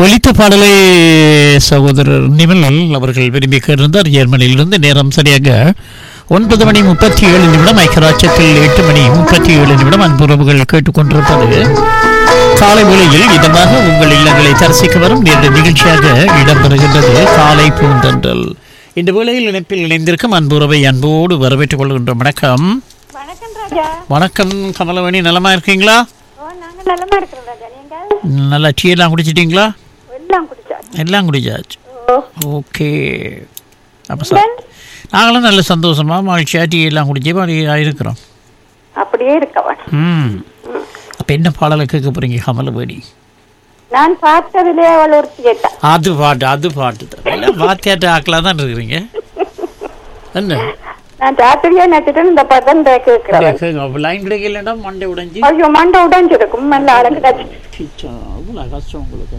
ஒலித்த பாடலை சகோதரர் நிமல் அவர்கள் விரும்பி கேட்டிருந்தார் ஜெர்மனியிலிருந்து நேரம் சரியாக ஒன்பது மணி முப்பத்தி ஏழு நிமிடம் ஐக்கியராட்சத்தில் எட்டு மணி முப்பத்தி ஏழு நிமிடம் அன்புறவுகள் கேட்டுக்கொண்டிருப்பது காலை வேளையில் இதமாக உங்கள் இல்லங்களை தரிசிக்க வரும் நேரடி நிகழ்ச்சியாக இடம்பெறுகின்றது காலை பூந்தன்றல் இந்த வேளையில் இணைப்பில் இணைந்திருக்கும் அன்புறவை அன்போடு வரவேற்றுக் கொள்கின்ற வணக்கம் வணக்கம் ராஜா வணக்கம் கமலவேணி நலமா இருக்கீங்களா ஓ நாங்க நலமா இருக்கிறோம் ராஜா நீங்க நல்லா டீ எல்லாம் குடிச்சிட்டீங்களா எல்லாம் குடிச்சாச்சு எல்லாம் குடிச்சாச்சு ஓ ஓகே அப்போ சார் நாங்களும் நல்ல சந்தோஷமா மகிழ்ச்சியாக டீ எல்லாம் குடிச்சு மகிழ்ச்சியாக இருக்கிறோம் அப்படியே இருக்கவன் ம் அப்போ என்ன பாடலை கேட்க போறீங்க கமலவேணி நான் பார்த்ததிலே அவள் ஒரு கேட்டா அது பாட்டு அது பாட்டு தான் எல்லாம் வாத்தியாட்டு ஆக்கலாக தான் இருக்கிறீங்க என்ன நான் ராத்திரியே நட்டுட்டு இந்த பதம் கேட்கிறவன் லைன் கிடைக்கலன்னா மண்டை உடைஞ்சி ஐயோ மண்டை உடைஞ்சிருக்கும் நல்ல அழகு பிச்சா, அவ்வளோ கஷ்டம் உங்களுக்கு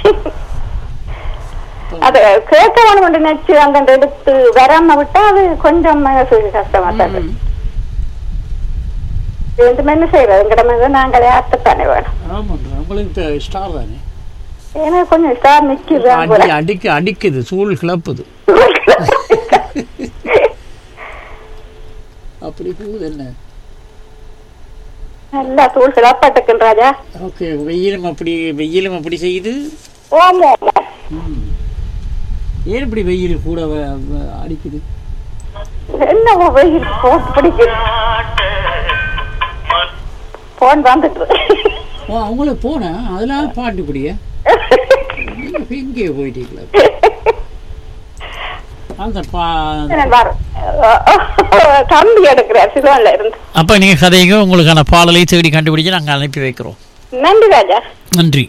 அது கேட்கவன் கொண்டு நச்சு அங்க எடுத்து வராம விட்டா அது கொஞ்சம் மனசு கஷ்டமா தான் இருக்கு. ரெண்டு என்ன செய்யறது எங்கிட்ட நாங்களே அத்தத்தானே வேணும் ஆமாம் உங்களுக்கு ஸ்டார் தானே ஏன்னா கொஞ்சம் ஸ்டார் நிக்குது அங்க அடி அடிக்கு அடிக்குது சூழ் கிளப்புது அப்படி போகுது என்ன நல்லா தூள் கிளப்பாட்டுக்குன் ராஜா ஓகே வெயிலும் அப்படி வெயிலும் அப்படி செய்யுது ஓமோ ஏன் இப்படி வெயில் கூட வ- வ- அடிக்குது என்ன வெயில் போட்டு பிடிக்குது போன் வந்துட்டு ஓ அவங்கள போனேன் அதனால பாட்டு இப்படிய எங்கே போயிட்டீங்களா அந்த பா நான் வரேன். தம்பி எடுக்கிறார் சிறுவன்ல இருந்து அப்போ நீங்கள் கதைங்க உங்களுக்கான பாடலை தேடி கண்டுபிடிச்சு நாங்கள் அனுப்பி வைக்கிறோம் நன்றி ராஜா நன்றி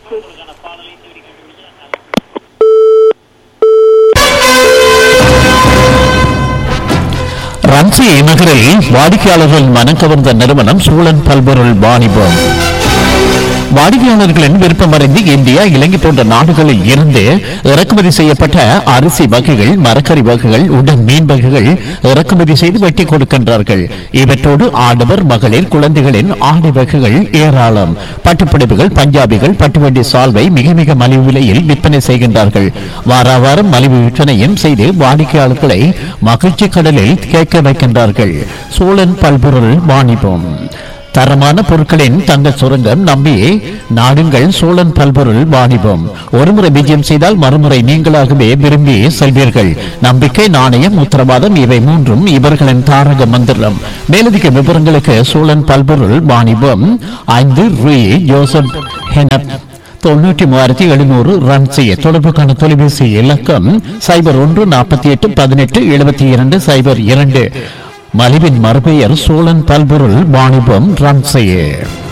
ரன்சி நகரில் வாடிக்கையாளர்கள் மனம் கவர்ந்த நிறுவனம் சூழன் பல்பொருள் வாணிபம் வாடிக்கையாளர்களின் விருப்பமறிந்து இந்தியா இலங்கை போன்ற நாடுகளில் இருந்து இறக்குமதி செய்யப்பட்ட அரிசி வகைகள் மரக்கறி வகைகள் உடன் மீன் வகைகள் இறக்குமதி செய்து வெட்டி கொடுக்கின்றார்கள் இவற்றோடு ஆடவர் மகளிர் குழந்தைகளின் ஆடை வகைகள் ஏராளம் பட்டுப்புடவைகள் பஞ்சாபிகள் பட்டுவண்டி சால்வை மிக மிக மலிவு விலையில் விற்பனை செய்கின்றார்கள் வாரா வாரம் மலிவு விற்பனையும் செய்து வாடிக்கையாளர்களை மகிழ்ச்சி கடலில் கேட்க வைக்கின்றார்கள் சோழன் பல்பொருள் வாணிபம் தரமான பொருட்களின் தங்க சுரங்கம் நம்பி நாடுங்கள் சோழன் பல்பொருள் வாணிபம் ஒருமுறை விஜயம் செய்தால் மறுமுறை நீங்களாகவே விரும்பி செல்வீர்கள் நம்பிக்கை நாணயம் உத்தரவாதம் இவை மூன்றும் இவர்களின் தாரக மந்திரம் மேலதிக விவரங்களுக்கு சோழன் பல்பொருள் வாணிபம் ஐந்து ரூ ஜோசப் ஹெனப் தொண்ணூற்றி மூவாயிரத்தி எழுநூறு ரன் செய்ய தொடர்புக்கான தொலைபேசி இலக்கம் சைபர் ஒன்று நாற்பத்தி எட்டு பதினெட்டு எழுபத்தி இரண்டு சைபர் இரண்டு மலிவின் மறுபெயர் சோழன் பல்பொருள் வாணிபம் ரன் செய்ய